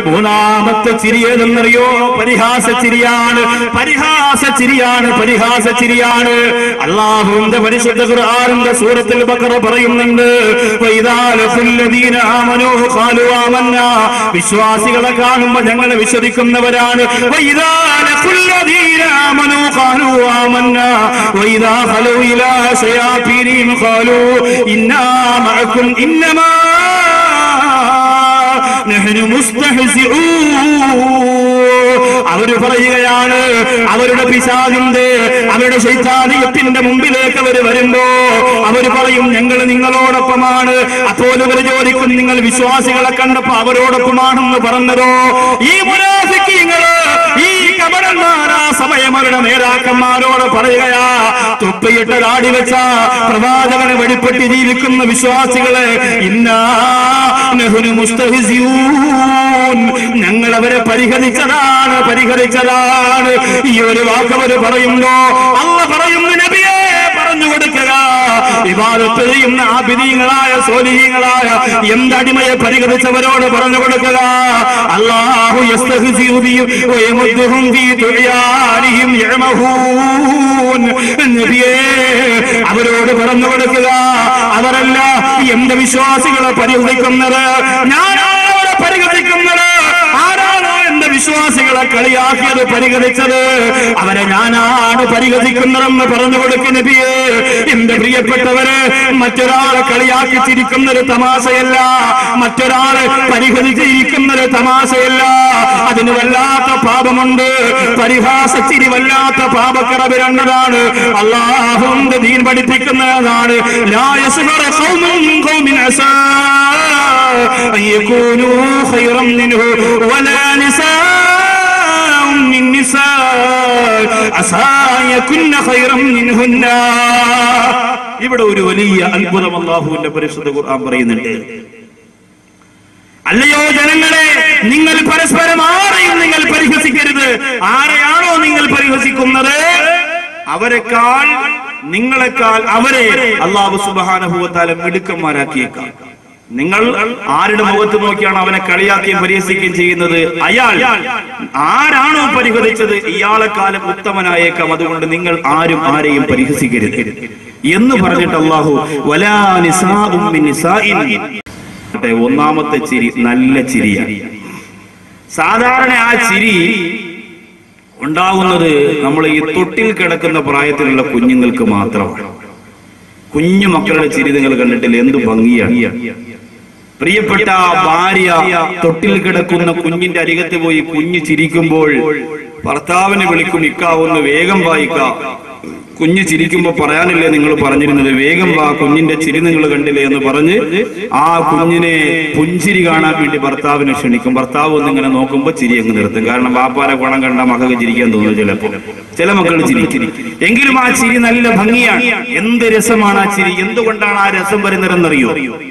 മൂന്നാമത്തെ ചിരി ഏതെന്നറിയോ പരിഹാസ ചിരിയാണ് പരിഹാസ ചിരിയാണ് പരിഹാസ ചിരിയാണ് അള്ളാഹുവിന്റെ പരിശുദ്ധ ഖുർആനിന്റെ സൂറത്തിൽ ബക്കറ പറയുന്നുണ്ട് വൈദാ ലഖുല്ലദീന ആമനൂ ഖാലു ആമന്നാ വിശ്വാസികളെ കാണുമ്പോൾ ഞങ്ങൾ വിശ്വസിക്കുന്നവരാണ് വൈദാ ലഖുല്ലദീന ആമനൂ ഖാലു ആമന്നാ വൈദാ ഖലൂ ഇലാ ശയാതീനിഹിം ഖാലൂ ഇന്നാ മഅക്കും ഇന്നമാ നഹ്നു മുസ്തഹ്സിഊൻ അവര് പറയുകയാണ് അവരുടെ പിശാചിന്റെ അവരുടെ ശൈത്താനിയത്തിന്റെ മുമ്പിലേക്ക് അവർ വരുമ്പോ അവര് പറയും ഞങ്ങൾ നിങ്ങളോടൊപ്പമാണ് അപ്പോൾ ഇവർ ചോദിക്കും നിങ്ങൾ വിശ്വാസികളെ കണ്ടപ്പോ അവരോടൊപ്പമാണെന്ന് പറഞ്ഞതോ ഈ മുനാഫിക്കീങ്ങള് ഈ കപടന്മാർ ആ സമയം അവരുടെ നേതാക്കന്മാരോട് പറയുകയാ തൊപ്പിയിട്ട് താടി വെച്ച പ്രവാചകനെ വെളിപ്പെട്ട് ജീവിക്കുന്ന വിശ്വാസികളെ ഇന്നാ നഹ്നു മുസ്തഹ്സിഊൻ ഞങ്ങൾ അവരെ പരിഹരിച്ചതാണ് പരിഹരിച്ചതാണ് ഈ ഒരു വാക്ക് അവര് പറയുമ്പോ അല്ല പറയുന്നു നബിയെ പറഞ്ഞു കൊടുക്കുക വിവാദത്ത് ചെയ്യുന്ന ആഭിനീയങ്ങളായ സോലിഹീങ്ങളായ എന്തടിമയെ പരിഹരിച്ചവരോട് പറഞ്ഞു കൊടുക്കുക അള്ളാഹു യസ്തഹ്സിഉ ബിഹിം വയമുദ്ദുഹും ഫീ തുഅയാനിഹിം യഅമഹൂൻ നബിയേ അവരോട് പറഞ്ഞു കൊടുക്കുക അവരല്ല എന്റെ വിശ്വാസികളെ പരിഹരിക്കുന്നത് ഞാനാണ് അവരെ പരിഹരിക്കുന്നത് ആരാണോ എന്റെ വിശ്വാസികളെ കളിയാക്കിയത് പരിഹരിച്ചത് അവരെ ഞാനാണ് പരിഹരിക്കുന്നതെന്ന് പറഞ്ഞു കൊടുക്കുന്ന നബിയെ എന്റെ പ്രിയപ്പെട്ടവര് മറ്റൊരാളെ കളിയാക്കി ചിരിക്കുന്നൊരു തമാശയല്ല മറ്റൊരാളെ പരിഹരിച്ചിരിക്കുന്നൊരു തമാശയല്ല അതിന് വല്ലാത്ത പാപമുണ്ട് പരിഹാസ ചിരി വല്ലാത്ത പാപക്കറവ് രണ്ടതാണ് അള്ളാഹുന്റെ ദീൻ പഠിപ്പിക്കുന്നതാണ് ലാ യസ്മറ ഖൗമുൻ മിൻ ഖൗമിൻ അസാ أن يكونوا خيرا منه ولا نساء من نساء عسى أن يكن خيرا منهن ഇവിടെ ഒരു വലിയ അത്ഭുതം അള്ളാഹുവിന്റെ പരിശുദ്ധ ഖുർആൻ പറയുന്നുണ്ട് അല്ലയോ ജനങ്ങളെ നിങ്ങൾ പരസ്പരം ആരെയും നിങ്ങൾ പരിഹസിക്കരുത് ആരെയാണോ നിങ്ങൾ പരിഹസിക്കുന്നത് അവരെക്കാൾ നിങ്ങളെക്കാൾ അവരെ അള്ളാഹു സുബാനഭൂവത്താലും മിടുക്കന്മാരാക്കിയേക്കാം നിങ്ങൾ ആരുടെ മുഖത്ത് നോക്കിയാണ് അവനെ കളിയാക്കുകയും പരിഹസിക്കുകയും ചെയ്യുന്നത് അയാൾ ആരാണോ പരിഹരിച്ചത് ഇയാളെക്കാലം ഉത്തമനായേക്കാം അതുകൊണ്ട് നിങ്ങൾ ആരും ആരെയും പരിഹസിക്കരുത് എന്ന് പറഞ്ഞിട്ട് അള്ളാഹു വലാ നിസാഉം മിൻ നിസാഇൻ ആട്ടെ, ഒന്നാമത്തെ ചിരി നല്ല ചിരിയാണ് സാധാരണ ആ ചിരി ഉണ്ടാകുന്നത് നമ്മൾ ഈ തൊട്ടിൽ കിടക്കുന്ന പ്രായത്തിലുള്ള കുഞ്ഞുങ്ങൾക്ക് മാത്രമാണ് കുഞ്ഞു മക്കളുടെ ചിരി നിങ്ങൾ കണ്ടിട്ടില്ല എന്ത് ഭംഗിയാണ് പ്രിയപ്പെട്ട ഭാര്യ തൊട്ടിൽ കിടക്കുന്ന കുഞ്ഞിന്റെ അരികത്ത് പോയി കുഞ്ഞ് ചിരിക്കുമ്പോൾ ഭർത്താവിനെ വിളിക്കും ഇക്കാവുന്ന വേഗം വായിക്ക കുഞ്ഞ് ചിരിക്കുമ്പോ പറയാനില്ലേ നിങ്ങൾ പറഞ്ഞിരുന്നത് വേഗം വാ കുഞ്ഞിന്റെ ചിരി നിങ്ങൾ കണ്ടില്ലേ എന്ന് പറഞ്ഞ് ആ കുഞ്ഞിനെ പുഞ്ചിരി കാണാൻ വേണ്ടി ഭർത്താവിനെ ക്ഷണിക്കും ഭർത്താവ് ഒന്നിങ്ങനെ നോക്കുമ്പോ ചിരി അങ്ങ് നിർത്തും കാരണം ബാപ്പാരെ ഗുണം കണ്ട മകൾക്ക് ചിരിക്കാൻ തോന്നുന്നു ചിലപ്പോ ചില മക്കൾ ചിരിക്കും എങ്കിലും ആ ചിരി നല്ല ഭംഗിയാണ് എന്ത് രസമാണ് ആ ചിരി എന്തുകൊണ്ടാണ് ആ രസം വരുന്നതെന്നറിയോ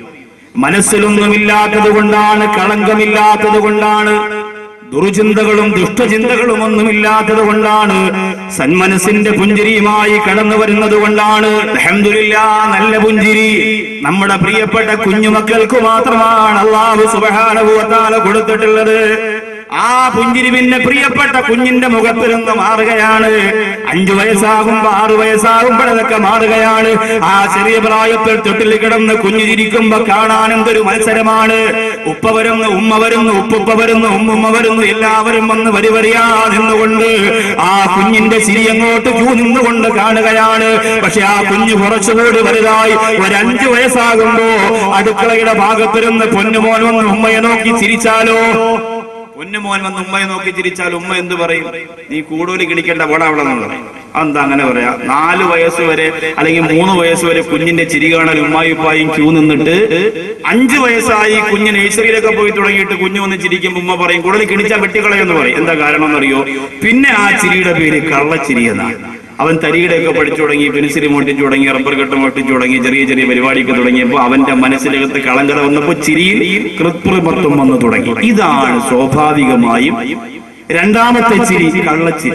മനസ്സിലൊന്നുമില്ലാത്തത് കൊണ്ടാണ് കളങ്കമില്ലാത്തത് കൊണ്ടാണ് ദുർചിന്തകളും ദുഷ്ടചിന്തകളും ഒന്നുമില്ലാത്തത് കൊണ്ടാണ് സന്മനസ്സിന്റെ പുഞ്ചിരിയുമായി കടന്നു വരുന്നത് കൊണ്ടാണ് അൽഹംദുലില്ലാ നല്ല പുഞ്ചിരി നമ്മുടെ പ്രിയപ്പെട്ട കുഞ്ഞുമക്കൾക്ക് മാത്രമാണ് അള്ളാഹു സുബഹാനുഭവത്താല കൊടുത്തിട്ടുള്ളത് ആ പുഞ്ചിരി പിന്നെ പ്രിയപ്പെട്ട കുഞ്ഞിന്റെ മുഖത്ത് നിന്ന് മാറുകയാണ് അഞ്ചു വയസ്സാകുമ്പോ ആറു വയസ്സാകുമ്പോഴതൊക്കെ മാറുകയാണ് ആ ചെറിയ പ്രായത്തിൽ തൊട്ടിൽ കിടന്ന് കുഞ്ഞു ചിരിക്കുമ്പോ കാണാൻ എന്തൊരു മത്സരമാണ് ഉപ്പ വരുന്നു ഉമ്മ വരുന്നു ഉപ്പുപ്പ വരുന്നു ഉമ്മുമ്മ വരുന്നു എല്ലാവരും വന്ന് വരി വരിയാ നിന്നുകൊണ്ട് ആ കുഞ്ഞിന്റെ ചിരി അങ്ങോട്ട് ക്യൂ നിന്നുകൊണ്ട് കാണുകയാണ് പക്ഷെ ആ കുഞ്ഞു കുറച്ചുകൂടി വലുതായി ഒരു അഞ്ചു വയസ്സാകുമ്പോ അടുക്കളയുടെ ഭാഗത്തിരുന്ന് പൊന്നുമോൻ വന്ന് ഉമ്മയെ നോക്കി ചിരിച്ചാലോ പൊന്നുമോൻ വന്ന് ഉമ്മയെ നോക്കി ചിരിച്ചാൽ ഉമ്മ എന്ത് പറയും നീ കൂടുതൽ കിണിക്കേണ്ട പോടാ അവിടെ നിന്ന് പറയും അതെന്താ അങ്ങനെ പറയാ നാല് വയസ്സ് വരെ അല്ലെങ്കിൽ മൂന്ന് വയസ്സ് വരെ കുഞ്ഞിന്റെ ചിരി കാണാൻ ഉമ്മായും ഉപ്പായും ക്യൂ നിന്നിട്ട് അഞ്ചു വയസ്സായി കുഞ്ഞ് നഴ്സറിയിലൊക്കെ പോയി തുടങ്ങിയിട്ട് കുഞ്ഞു വന്ന് ചിരിക്കുമ്പോൾ ഉമ്മ പറയും കൂടുതൽ കിണിച്ചാൽ വെട്ടിക്കളയെന്ന് പറയും എന്താ കാരണം എന്നറിയോ പിന്നെ ആ ചിരിയുടെ പേര് കള്ളച്ചിരി എന്നാണ് അവൻ തരികിടയൊക്കെ പഠിച്ചു തുടങ്ങി പെൻസിൽ മോട്ടിച്ചു തുടങ്ങി റബ്ബർ കെട്ട് മോട്ടിച്ചു തുടങ്ങി ചെറിയ ചെറിയ പരിപാടിയൊക്കെ തുടങ്ങിയപ്പോൾ അവന്റെ മനസ്സിലകത്ത് കളങ്കത വന്നപ്പോൾ ചിരിയിൽ കൃത്രിമത്വം വന്നു തുടങ്ങി ഇതാണ് സ്വാഭാവികമായും രണ്ടാമത്തെ ചിരി കള്ളച്ചിരി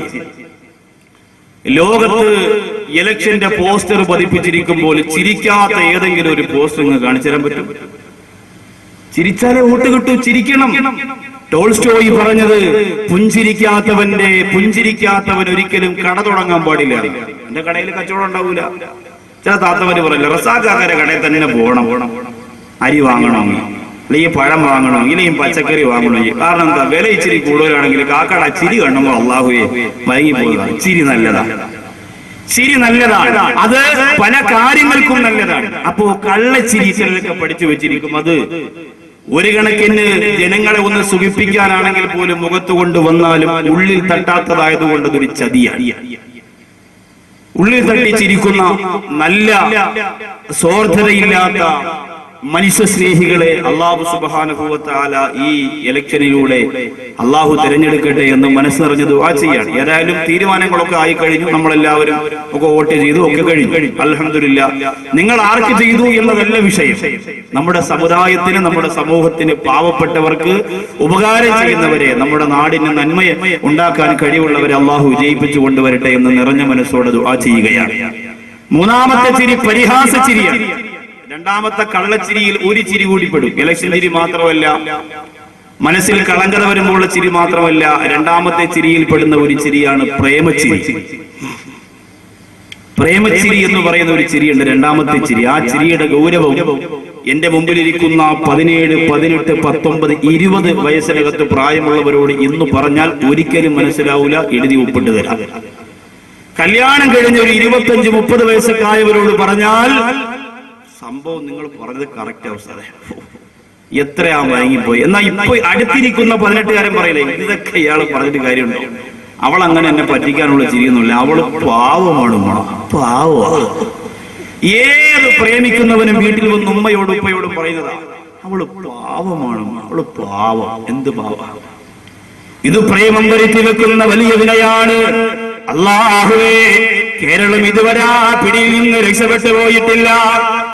ലോകത്ത് ഇലക്ഷന്റെ പോസ്റ്റർ പതിപ്പിച്ചിരിക്കുമ്പോൾ ചിരിക്കാത്ത ഏതെങ്കിലും ഒരു പോസ്റ്റർ നിങ്ങൾ കാണിച്ചു തരാൻ പറ്റും ചിരിച്ചാലേ വോട്ട് കിട്ടൂ ചിരിക്കണം ടോൾസ്റ്റോയി പറഞ്ഞത് പുഞ്ചിരിക്കാത്തവന്റെ പുഞ്ചിരിക്കാത്തവൻ ഒരിക്കലും കട തുടങ്ങാൻ പാടില്ല എന്റെ കടയിൽ കച്ചവടം ഉണ്ടാവൂല ചില താത്തവര് പറയില്ല റസാക്കാരെ കടയിൽ തന്നെ പോകണം അരി വാങ്ങണമെങ്കിൽ അല്ലെങ്കിൽ പഴം വാങ്ങണമെങ്കിൽ അല്ലെങ്കിൽ പച്ചക്കറി വാങ്ങണമെങ്കിൽ കാരണം എന്താ വില ഇച്ചിരി കൂടുതലാണെങ്കിൽ കാക്കട ചിരി കണ്ണുമ്പോൾ അള്ളാഹുയെ വൈകി പോകുക ചിരി നല്ലതാണ് ചിരി നല്ലതാണ് അത് പല കാര്യങ്ങൾക്കും നല്ലതാണ് അപ്പോ കള്ളച്ചിരി ചിലരൊക്കെ പഠിച്ചു വെച്ചിരിക്കും അത് ഒരു കണക്കിന് ജനങ്ങളെ ഒന്ന് സുഖിപ്പിക്കാനാണെങ്കിൽ പോലും മുഖത്ത് കൊണ്ട് വന്നാലും ഉള്ളിൽ തട്ടാത്തതായതുകൊണ്ട് അതൊരു ചതിയാണ് ഉള്ളിൽ തട്ടി ചിരിക്കുന്ന നല്ല സ്വാർത്ഥതയില്ലാത്ത മനുഷ്യ സ്നേഹികളെ അള്ളാഹു സുബാനുഭവത്താല ഈ ഇലക്ഷനിലൂടെ അള്ളാഹു തിരഞ്ഞെടുക്കട്ടെ എന്ന് മനസ്സ് നിറഞ്ഞ ദുആ ചെയ്യാണ് ഏതായാലും തീരുമാനങ്ങളൊക്കെ ആയി കഴിഞ്ഞു നമ്മളെല്ലാവരും ഒക്കെ വോട്ട് ചെയ്തു ഒക്കെ കഴിഞ്ഞു അലഹമില്ല നിങ്ങൾ ആർക്ക് ചെയ്തു എന്നതല്ല വിഷയം നമ്മുടെ സമുദായത്തിന് നമ്മുടെ സമൂഹത്തിന് പാവപ്പെട്ടവർക്ക് ഉപകാരം ചെയ്യുന്നവരെ നമ്മുടെ നാടിന് നന്മയെ ഉണ്ടാക്കാൻ കഴിവുള്ളവരെ അള്ളാഹു വിജയിപ്പിച്ചു കൊണ്ടുവരട്ടെ എന്ന് നിറഞ്ഞ മനസ്സോടെ ദുആ ചെയ്യുകയാണ് മൂന്നാമത്തെ ചിരി പരിഹാസ ചിരിയാണ് രണ്ടാമത്തെ കള്ളച്ചിരിയിൽ ഒരു ചിരി കൂടി പെടും ഇലക്ഷൻ ചിരി മാത്രമല്ല മനസ്സിൽ കളങ്കത വരുമ്പോഴുള്ള ചിരി മാത്രമല്ല രണ്ടാമത്തെ ചിരിയിൽ പെടുന്ന ഒരു ചിരിയാണ് പ്രേമച്ചിരി പ്രേമച്ചിരി എന്ന് പറയുന്ന ഒരു ചിരിയുണ്ട് രണ്ടാമത്തെ ചിരി ആ ചിരിയുടെ ഗൗരവം എന്റെ മുമ്പിലിരിക്കുന്ന പതിനേഴ് പതിനെട്ട് പത്തൊമ്പത് ഇരുപത് വയസ്സിനകത്ത് പ്രായമുള്ളവരോട് ഇന്ന് പറഞ്ഞാൽ ഒരിക്കലും മനസ്സിലാവൂല എഴുതി ഒപ്പിട്ട് തരാം കല്യാണം കഴിഞ്ഞ ഒരു ഇരുപത്തഞ്ച് മുപ്പത് വയസ്സൊക്കെ ആയവരോട് പറഞ്ഞാൽ സംഭവം നിങ്ങൾ പറഞ്ഞത് കറക്റ്റ് അവസ്ഥ എത്രയാ വൈകിപ്പോയി എന്നാ ഇപ്പൊ അടുത്തിരിക്കുന്ന പതിനെട്ടുകാരൻ പറയില്ലേ ഇതൊക്കെ ഇയാൾ പറഞ്ഞിട്ട് കാര്യമുണ്ടോ അവൾ അങ്ങനെ എന്നെ പറ്റിക്കാനുള്ള ചിരിയൊന്നുമില്ല അവള് പാവമാണ് മോളെ പാവ ഏത് പ്രേമിക്കുന്നവനും വീട്ടിൽ വന്ന് ഉമ്മയോടും ഉപ്പയോടും പറയുന്നതാ അവള് പാവമാണ് അവള് പാവം എന്ത് പാവ ഇത് പ്രേമം വരുത്തി വെക്കുന്ന വലിയ വിനയാണ് അള്ളാഹുവേ കേരളം ഇതുവരെ ആ പിടിയിൽ നിന്ന് രക്ഷപ്പെട്ടു പോയിട്ടില്ല